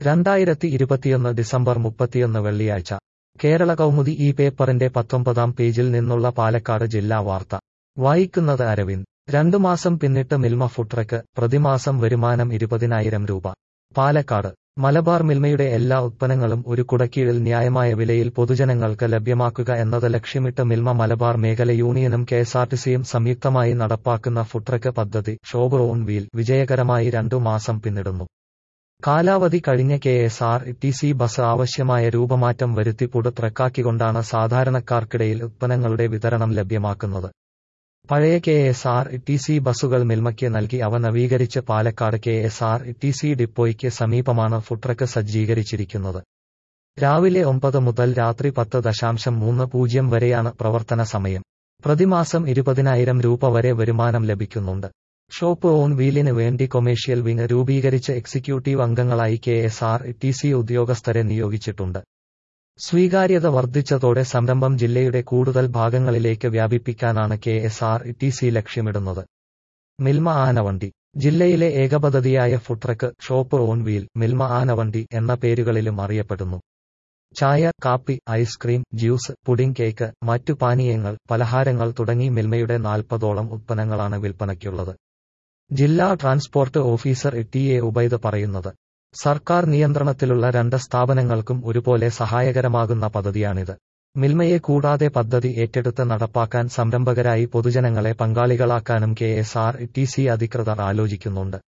രണ്ടായിരത്തി ഇരുപത്തിയൊന്ന് ഡിസംബർ മുപ്പത്തിയൊന്ന് വെള്ളിയാഴ്ച കേരള കൗമുദി ഈ പേപ്പറിന്റെ പത്തൊമ്പതാം പേജിൽ നിന്നുള്ള പാലക്കാട് ജില്ലാ വാർത്ത വായിക്കുന്നത് അരവിന്ദ് രണ്ടു മാസം പിന്നിട്ട് മിൽമ ഫുട്രക്ക് പ്രതിമാസം വരുമാനം ഇരുപതിനായിരം രൂപ പാലക്കാട് മലബാർ മിൽമയുടെ എല്ലാ ഉത്പന്നങ്ങളും ഒരു കുടക്കീഴിൽ ന്യായമായ വിലയിൽ പൊതുജനങ്ങൾക്ക് ലഭ്യമാക്കുക എന്നത് ലക്ഷ്യമിട്ട് മിൽമ മലബാർ മേഖല യൂണിയനും കെഎസ്ആർടിസിയും സംയുക്തമായി നടപ്പാക്കുന്ന ഫുട്രക്ക് പദ്ധതി ഷോപ്പ് ഓൺ വീൽ വിജയകരമായി രണ്ടു മാസം പിന്നിടുന്നു കാലാവധി കഴിഞ്ഞ K S R T C bus ആവശ്യമായ രൂപമാറ്റം വരുത്തി പുട് ട്രക്കാക്കിക്കൊണ്ടാണ് സാധാരണക്കാർക്കിടയിൽ ഉത്പന്നങ്ങളുടെ വിതരണം ലഭ്യമാക്കുന്നത് പഴയ K S R T C ബസുകൾ മിൽമയ്ക്ക് നൽകി അവ നവീകരിച്ച് Palakkad K S R T C ഡിപ്പോയ്ക്ക് സമീപമാണ് ഫുട്രക്ക് സജ്ജീകരിച്ചിരിക്കുന്നത് രാവിലെ ഒമ്പത് മുതൽ രാത്രി പത്ത് ദശാംശം മൂന്ന് പൂജ്യം വരെയാണ് പ്രവർത്തന സമയം പ്രതിമാസം ഇരുപതിനായിരം രൂപ വരെ വരുമാനം ലഭിക്കുന്നുണ്ട് ഷോപ്പ് ഓൺ വീലിന് വേണ്ടി കൊമേഴ്ഷ്യൽ വിങ് രൂപീകരിച്ച് എക്സിക്യൂട്ടീവ് അംഗങ്ങളായി K S R T C ഉദ്യോഗസ്ഥരെ നിയോഗിച്ചിട്ടുണ്ട് സ്വീകാര്യത വർദ്ധിച്ചതോടെ സംരംഭം ജില്ലയുടെ കൂടുതൽ ഭാഗങ്ങളിലേക്ക് വ്യാപിപ്പിക്കാനാണ് K S R T C ലക്ഷ്യമിടുന്നത് മിൽമ ആനവണ്ടി ജില്ലയിലെ ഏകപദ്ധതിയായ food truck shop on wheel Milma Aanavandi എന്ന പേരുകളിലും അറിയപ്പെടുന്നു ചായ കാപ്പി ഐസ്ക്രീം ജ്യൂസ് പുഡിംഗ് കേക്ക് മറ്റു പാനീയങ്ങൾ പലഹാരങ്ങൾ തുടങ്ങി മിൽമയുടെ നാൽപ്പതോളം ഉത്പന്നങ്ങളാണ് വിൽപ്പനയ്ക്കുള്ളത് ജില്ലാ transport officer T A Ubaid പറയുന്നത് സർക്കാർ നിയന്ത്രണത്തിലുള്ള രണ്ട് സ്ഥാപനങ്ങൾക്കും ഒരുപോലെ സഹായകരമാകുന്ന പദ്ധതിയാണിത് മിൽമയെ കൂടാതെ പദ്ധതി ഏറ്റെടുത്ത് നടപ്പാക്കാൻ സംരംഭകരായി പൊതുജനങ്ങളെ പങ്കാളികളാക്കാനും K S R T C അധികൃതർ ആലോചിക്കുന്നുണ്ട്